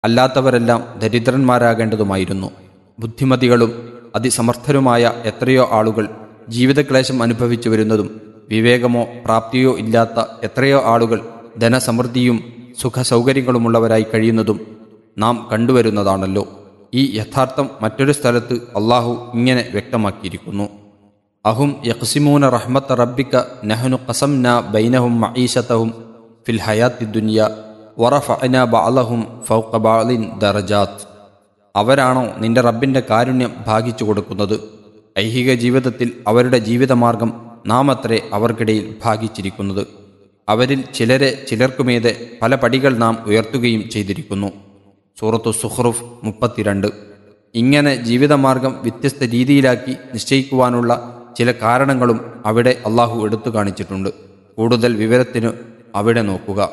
അല്ലാത്തവരെല്ലാം ദരിദ്രന്മാരാകേണ്ടതുമായിരുന്നു ബുദ്ധിമതികളും അതിസമർത്ഥരുമായ എത്രയോ ആളുകൾ ജീവിതക്ലേശം അനുഭവിച്ചു വരുന്നതും വിവേകമോ പ്രാപ്തിയോ ഇല്ലാത്ത എത്രയോ ആളുകൾ ധനസമൃദ്ധിയും സുഖസൗകര്യങ്ങളുമുള്ളവരായി കഴിയുന്നതും നാം കണ്ടുവരുന്നതാണല്ലോ ഈ യഥാർത്ഥം മറ്റൊരു സ്ഥലത്ത് അള്ളാഹു ഇങ്ങനെ വ്യക്തമാക്കിയിരിക്കുന്നു അഹും യഖ്സിമൂന റഹ്മത്ത് റബ്ബിക്ക നഹ്നു ഖസംന ബൈനഹും മഈശതഹും ഫിൽ ഹയാത്തി ദുനിയ വറഫഅന ബഅലഹും ഫൗഖ ബഅലിൻ ദറജാത്ത് അവരാണോ നിന്റെ റബ്ബിന്റെ കാരുണ്യം ഭാഗിച്ചു കൊടുക്കുന്നത് ഐഹിക ജീവിതത്തിൽ അവരുടെ ജീവിതമാർഗം നാം അത്രേ അവർക്കിടയിൽ ഭാഗിച്ചിരിക്കുന്നത് അവരിൽ ചിലരെ ചിലർക്കുമീതെ പല പടികൾ നാം ഉയർത്തുകയും ചെയ്തിരിക്കുന്നു സൂറത്തു സുഹ്റുഫ് മുപ്പത്തിരണ്ട് ഇങ്ങനെ ജീവിതമാർഗം വ്യത്യസ്ത രീതിയിലാക്കി നിശ്ചയിക്കുവാനുള്ള ചില കാരണങ്ങളും അവിടെ അള്ളാഹു എടുത്തു കാണിച്ചിട്ടുണ്ട് കൂടുതൽ വിവരത്തിന് അവിടെ നോക്കുക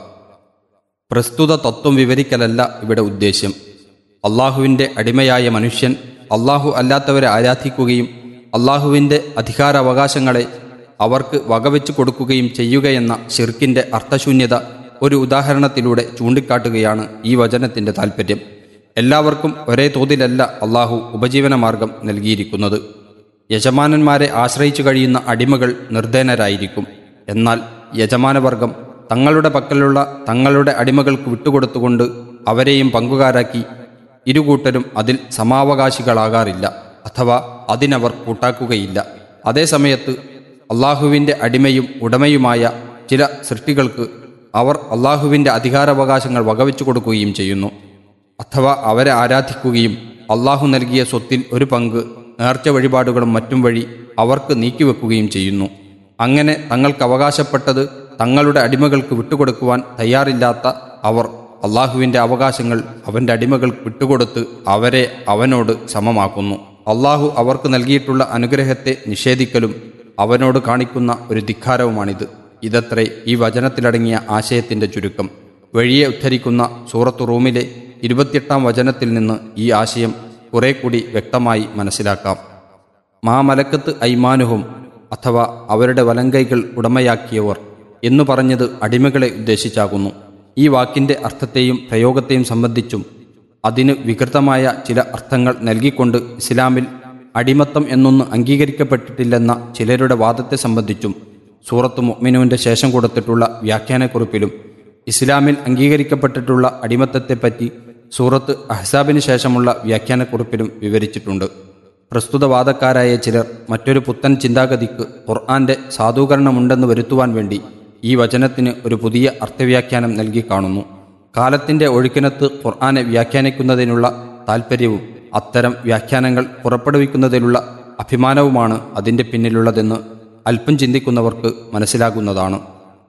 പ്രസ്തുത തത്വം വിവരിക്കലല്ല ഇവിടെ ഉദ്ദേശ്യം അള്ളാഹുവിൻ്റെ അടിമയായ മനുഷ്യൻ അള്ളാഹു അല്ലാത്തവരെ ആരാധിക്കുകയും അള്ളാഹുവിൻ്റെ അധികാരാവകാശങ്ങളെ അവർക്ക് വകവെച്ചു കൊടുക്കുകയും ചെയ്യുകയെന്ന ഷിർക്കിൻ്റെ അർത്ഥശൂന്യത ഒരു ഉദാഹരണത്തിലൂടെ ചൂണ്ടിക്കാട്ടുകയാണ് ഈ വചനത്തിൻ്റെ താൽപ്പര്യം എല്ലാവർക്കും ഒരേ തോതിലല്ല അള്ളാഹു ഉപജീവനമാർഗം നൽകിയിരിക്കുന്നത് യജമാനന്മാരെ ആശ്രയിച്ചു കഴിയുന്ന അടിമകൾ നിർധനരായിരിക്കും എന്നാൽ യജമാനവർഗം തങ്ങളുടെ പക്കലുള്ള തങ്ങളുടെ അടിമകൾക്ക് വിട്ടുകൊടുത്തുകൊണ്ട് അവരെയും പങ്കുകാരാക്കി ഇരുകൂട്ടരും അതിൽ സമാവകാശികളാകാറില്ല അഥവാ അതിനവർ കൂട്ടാക്കുകയില്ല അതേസമയത്ത് അള്ളാഹുവിൻ്റെ അടിമയും ഉടമയുമായ ചില സൃഷ്ടികൾക്ക് അവർ അള്ളാഹുവിൻ്റെ അധികാരാവകാശങ്ങൾ വകവെച്ചു കൊടുക്കുകയും ചെയ്യുന്നു അഥവാ അവരെ ആരാധിക്കുകയും അള്ളാഹു നൽകിയ സ്വത്തിൽ ഒരു പങ്ക് നേർച്ച വഴിപാടുകളും മറ്റും വഴി അവർക്ക് നീക്കിവെക്കുകയും ചെയ്യുന്നു അങ്ങനെ തങ്ങൾക്ക് അവകാശപ്പെട്ടത് തങ്ങളുടെ അടിമകൾക്ക് വിട്ടുകൊടുക്കുവാൻ തയ്യാറില്ലാത്ത അവർ അള്ളാഹുവിൻ്റെ അവകാശങ്ങൾ അവൻ്റെ അടിമകൾക്ക് വിട്ടുകൊടുത്ത് അവരെ അവനോട് സമമാക്കുന്നു അള്ളാഹു അവർക്ക് നൽകിയിട്ടുള്ള അനുഗ്രഹത്തെ നിഷേധിക്കലും അവനോട് കാണിക്കുന്ന ഒരു ധിക്കാരവുമാണിത് ഇതത്രേ ഈ വചനത്തിലടങ്ങിയ ആശയത്തിൻ്റെ ചുരുക്കം വഴിയെ ഉദ്ധരിക്കുന്ന സൂറത്തു റൂമിലെ ഇരുപത്തിയെട്ടാം വചനത്തിൽ നിന്ന് ഈ ആശയം കുറെ കൂടി വ്യക്തമായി മനസ്സിലാക്കാം മാമലക്കത്ത് ഐമാനുഹും അഥവാ അവരുടെ വലങ്കൈകൾ ഉടമയാക്കിയവർ എന്നു പറഞ്ഞത് അടിമകളെ ഉദ്ദേശിച്ചാകുന്നു ഈ വാക്കിൻ്റെ അർത്ഥത്തെയും പ്രയോഗത്തെയും സംബന്ധിച്ചും അതിന് വികൃതമായ ചില അർത്ഥങ്ങൾ നൽകിക്കൊണ്ട് ഇസ്ലാമിൽ അടിമത്തം എന്നൊന്ന് അംഗീകരിക്കപ്പെട്ടിട്ടില്ലെന്ന ചിലരുടെ വാദത്തെ സംബന്ധിച്ചും സൂറത്ത് മുഅ്മിനൂന്റെ ശേഷം കൊടുത്തിട്ടുള്ള വ്യാഖ്യാനക്കുറിപ്പിലും ഇസ്ലാമിൽ അംഗീകരിക്കപ്പെട്ടിട്ടുള്ള അടിമത്തത്തെപ്പറ്റി സൂറത്ത് അഹ്സാബിന് ശേഷമുള്ള വ്യാഖ്യാനക്കുറിപ്പിലും വിവരിച്ചിട്ടുണ്ട് പ്രസ്തുത വാദക്കാരായ ചിലർ മറ്റൊരു പുത്തൻ ചിന്താഗതിക്ക് ഖുർആന്റെ സാധൂകരണമുണ്ടെന്ന് വരുത്തുവാൻ വേണ്ടി ഈ വചനത്തിന് ഒരു പുതിയ അർത്ഥവ്യാഖ്യാനം നൽകി കാണുന്നു കാലത്തിന്റെ ഒഴുക്കിനത്ത് ഖുർആനെ വ്യാഖ്യാനിക്കുന്നതിനുള്ള താൽപ്പര്യവും അത്തരം വ്യാഖ്യാനങ്ങൾ പുറപ്പെടുവിക്കുന്നതിലുള്ള അഭിമാനവുമാണ് അതിൻ്റെ പിന്നിലുള്ളതെന്ന് അല്പം ചിന്തിക്കുന്നവർക്ക് മനസ്സിലാകുന്നതാണ്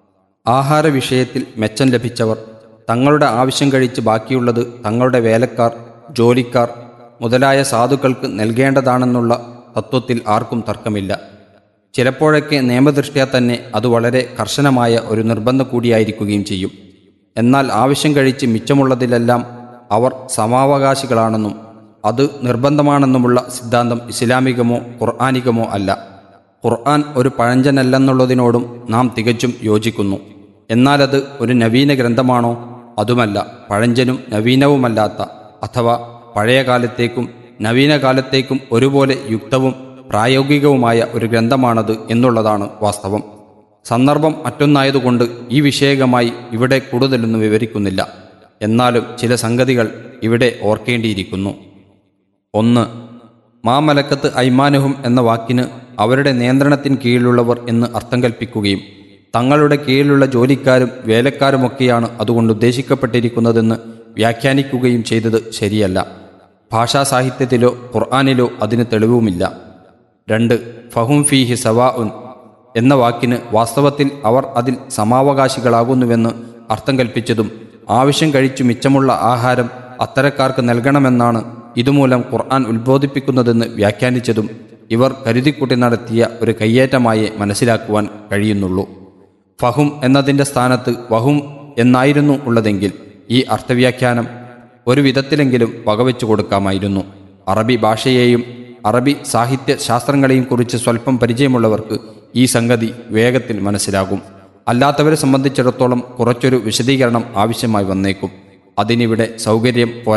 ആഹാര വിഷയത്തിൽ മെച്ചം ലഭിച്ചവർ തങ്ങളുടെ ആവശ്യം കഴിച്ച് ബാക്കിയുള്ളത് തങ്ങളുടെ വേലക്കാർ ജോലിക്കാർ മുതലായ സാധുക്കൾക്ക് നൽകേണ്ടതാണെന്നുള്ള തത്വത്തിൽ ആർക്കും തർക്കമില്ല ചിലപ്പോഴൊക്കെ നിയമദൃഷ്ട്യാ തന്നെ അത് വളരെ കർശനമായ ഒരു നിർബന്ധം കൂടിയായിരിക്കുകയും ചെയ്യും എന്നാൽ ആവശ്യം കഴിച്ച് മിച്ചമുള്ളതിലെല്ലാം അവർ സമാവകാശികളാണെന്നും അത് നിർബന്ധമാണെന്നുമുള്ള സിദ്ധാന്തം ഇസ്ലാമികമോ ഖുർആാനികമോ അല്ല ഖുർആൻ ഒരു പഴഞ്ചനല്ലെന്നുള്ളതിനോടും നാം തികച്ചും യോജിക്കുന്നു എന്നാലത് ഒരു നവീന ഗ്രന്ഥമാണോ അതുമല്ല പഴഞ്ചനും നവീനവുമല്ലാത്ത അഥവാ പഴയ കാലത്തേക്കും നവീന കാലത്തേക്കും ഒരുപോലെ യുക്തവും പ്രായോഗികവുമായ ഒരു ഗ്രന്ഥമാണത് എന്നുള്ളതാണ് വാസ്തവം സന്ദർഭം മറ്റൊന്നായതുകൊണ്ട് ഈ വിഷയകമായി ഇവിടെ കൂടുതലൊന്നും വിവരിക്കുന്നില്ല എന്നാലും ചില സംഗതികൾ ഇവിടെ ഓർക്കേണ്ടിയിരിക്കുന്നു ഒന്ന് മാമലക്കത്ത് ഐമാനുഹും എന്ന വാക്കിന് അവരുടെ നിയന്ത്രണത്തിന് കീഴിലുള്ളവർ എന്ന് അർത്ഥം കൽപ്പിക്കുകയും തങ്ങളുടെ കീഴിലുള്ള ജോലിക്കാരും വേലക്കാരുമൊക്കെയാണ് അതുകൊണ്ട് ഉദ്ദേശിക്കപ്പെട്ടിരിക്കുന്നതെന്ന് വ്യാഖ്യാനിക്കുകയും ചെയ്തത് ശരിയല്ല ഭാഷാ സാഹിത്യത്തിലോ ഖുർആാനിലോ അതിന് തെളിവുമില്ല രണ്ട് ഫഹും ഫീഹി സവാ ഉൻ എന്ന വാക്കിന് വാസ്തവത്തിൽ അവർ അതിൽ സമാവകാശികളാകുന്നുവെന്ന് അർത്ഥം കൽപ്പിച്ചതും ആവശ്യം കഴിച്ചു മിച്ചമുള്ള ആഹാരം അത്തരക്കാർക്ക് നൽകണമെന്നാണ് ഇതുമൂലം ഖുർആൻ ഉത്ബോധിപ്പിക്കുന്നതെന്ന് വ്യാഖ്യാനിച്ചതും ഇവർ കരുതിക്കൂട്ടി നടത്തിയ ഒരു കയ്യേറ്റമായി മനസ്സിലാക്കുവാൻ കഴിയുന്നുള്ളൂ ഫഹും എന്നതിൻ്റെ സ്ഥാനത്ത് വഹും എന്നായിരുന്നു ഉള്ളതെങ്കിൽ ഈ അർത്ഥവ്യാഖ്യാനം ഒരു വിധത്തിലെങ്കിലും വകവെച്ചു കൊടുക്കാമായിരുന്നു അറബി ഭാഷയെയും അറബി സാഹിത്യ ശാസ്ത്രങ്ങളെയും കുറിച്ച് സ്വല്പം പരിചയമുള്ളവർക്ക് ഈ സംഗതി വേഗത്തിൽ മനസ്സിലാകും അല്ലാത്തവരെ സംബന്ധിച്ചിടത്തോളം കുറച്ചൊരു വിശദീകരണം ആവശ്യമായി വന്നേക്കും അതിനിവിടെ സൗകര്യം